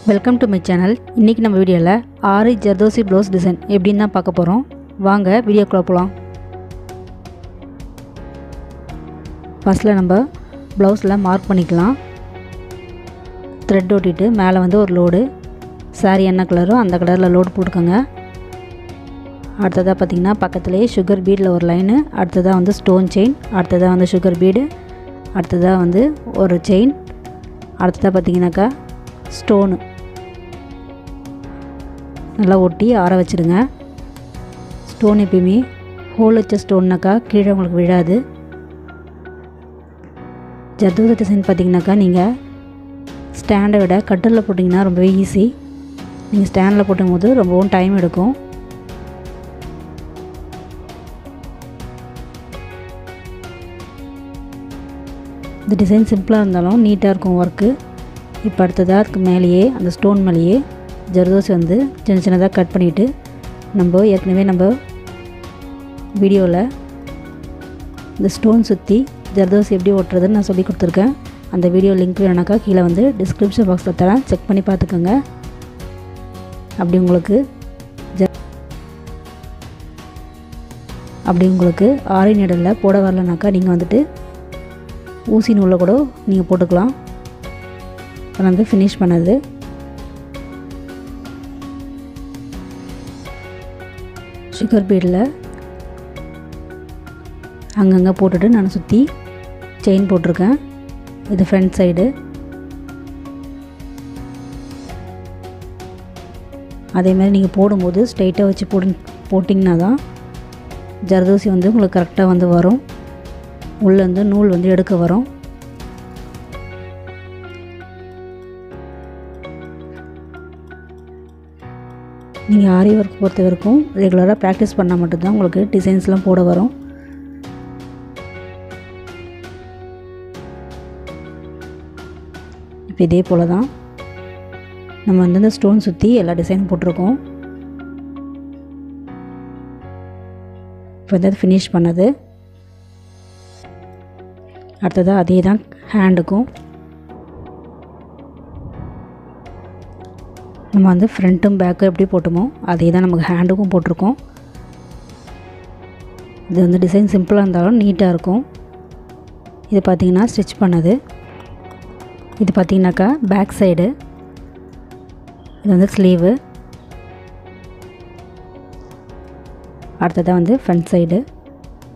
welcome to my channel இன்றைக்கி நம்ம வீடியோவில் ஆரி ஜர்தோசி ப்ளவுஸ் டிசைன் எப்படின்னு தான் பார்க்க போகிறோம் வாங்க வீடியோக்குள்ளே போகலாம் ஃபஸ்ட்டில் நம்ம ப்ளவுஸில் மார்க் பண்ணிக்கலாம் த்ரெட் ஒட்டிட்டு மேலே வந்து ஒரு லோடு சாரி என்ன கலரோ அந்த கலரில் லோடு போட்டுக்கோங்க அடுத்ததாக பார்த்திங்கன்னா பக்கத்துலேயே சுகர் பீடில் ஒரு லைனு அடுத்ததாக வந்து ஸ்டோன் செயின் அடுத்ததாக வந்து சுகர் பீடு அடுத்ததாக வந்து ஒரு செயின் அடுத்ததாக பார்த்திங்கனாக்கா ஸ்டோனு நல்லா ஒட்டி ஆற வச்சுருங்க ஸ்டோன் எப்பயுமே ஹோல் வச்ச ஸ்டோன்னாக்கா கீழே உங்களுக்கு விழாது ஜர்தோசி டிசைன் பார்த்தீங்கன்னாக்கா நீங்கள் ஸ்டாண்டை விட கட்டிலில் போட்டிங்கன்னா ரொம்பவே ஈஸி நீங்கள் ஸ்டாண்டில் போட்டும்போது ரொம்பவும் டைம் எடுக்கும் இந்த டிசைன் சிம்பிளாக இருந்தாலும் நீட்டாக இருக்கும் ஒர்க்கு இப்போ அடுத்ததாக அதுக்கு மேலேயே அந்த ஸ்டோன் மேலேயே ஜர்தோசி வந்து சின்ன சின்னதாக கட் பண்ணிவிட்டு நம்ம ஏற்கனவே நம்ம வீடியோவில் இந்த ஸ்டோன் சுற்றி ஜர்தோசி எப்படி ஓட்டுறதுன்னு நான் சொல்லி கொடுத்துருக்கேன் அந்த வீடியோ லிங்க் வேணாக்கா கீழே வந்து டிஸ்கிரிப்ஷன் பாக்ஸில் தரேன் செக் பண்ணி பார்த்துக்கோங்க அப்படி உங்களுக்கு ஜ அப்படி உங்களுக்கு ஆரி நிடலில் போட வரலனாக்கா நீங்கள் வந்துட்டு ஊசி நூலில் கூட நீங்கள் போட்டுக்கலாம் இப்போ வந்து ஃபினிஷ் பண்ணது சுகர் பீடில் அங்கங்கே போட்டுட்டு நான் சுற்றி செயின் போட்டிருக்கேன் இது ஃப்ரண்ட் சைடு அதேமாதிரி நீங்கள் போடும்போது ஸ்ட்ரைட்டாக வச்சு போடு போட்டிங்கன்னா தான் ஜர்தோசி வந்து உங்களுக்கு கரெக்டாக வந்து வரும் உள்ளேருந்து நூல் வந்து எடுக்க வரும் நீங்கள் ஆரி ஒர்க் பொறுத்த வரைக்கும் ரெகுலராக ப்ராக்டிஸ் பண்ணால் மட்டும்தான் உங்களுக்கு டிசைன்ஸ்லாம் போட வரும் இப்போ இதே போல் தான் நம்ம வந்து இந்த ஸ்டோன் சுற்றி எல்லா டிசைன் போட்டிருக்கோம் இப்போ வந்து ஃபினிஷ் பண்ணது அடுத்ததாக அதே தான் ஹேண்டுக்கும் நம்ம வந்து ஃப்ரண்ட்டும் பேக்கும் எப்படி போட்டோமோ அதே தான் நமக்கு ஹேண்டுக்கும் போட்டிருக்கோம் இது வந்து டிசைன் சிம்பிளாக இருந்தாலும் நீட்டாக இருக்கும் இது பார்த்திங்கன்னா ஸ்டிச் பண்ணது இது பார்த்திங்கனாக்கா பேக் சைடு இது வந்து ஸ்லீவு அடுத்ததாக வந்து ஃப்ரண்ட் சைடு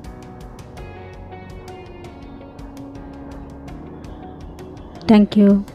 தேங்க்யூ